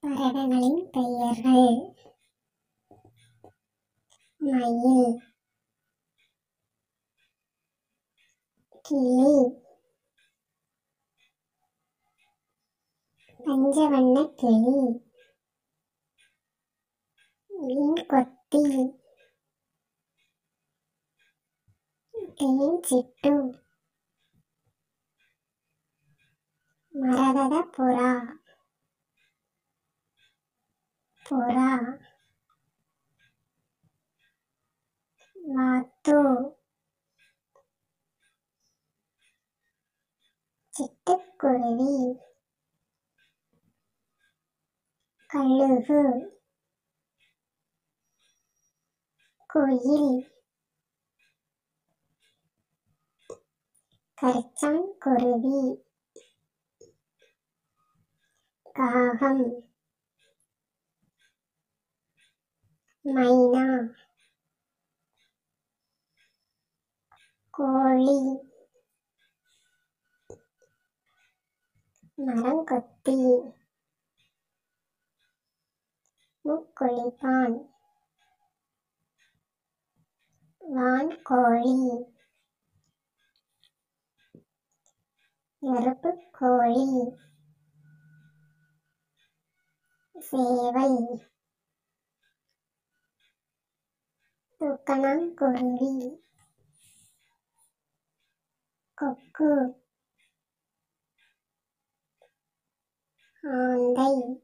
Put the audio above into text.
பறவைகளின் பெயர்கள் மயில் கிளி பஞ்சவண்ண கிளி மீன் கொத்தி தேன் சிட்டு மரகத புறா புறா வாத்து சிட்டுக்குருவி கழுகு குயில் கரிச்சாங்குருவி காகம் மைனா கோழி மரங்கொத்தி முக்குளிப்பான் வான்கோழி நெருப்புக் கோழி சேவல் தூக்கணாங்குருவி கொக்கு ஆந்தை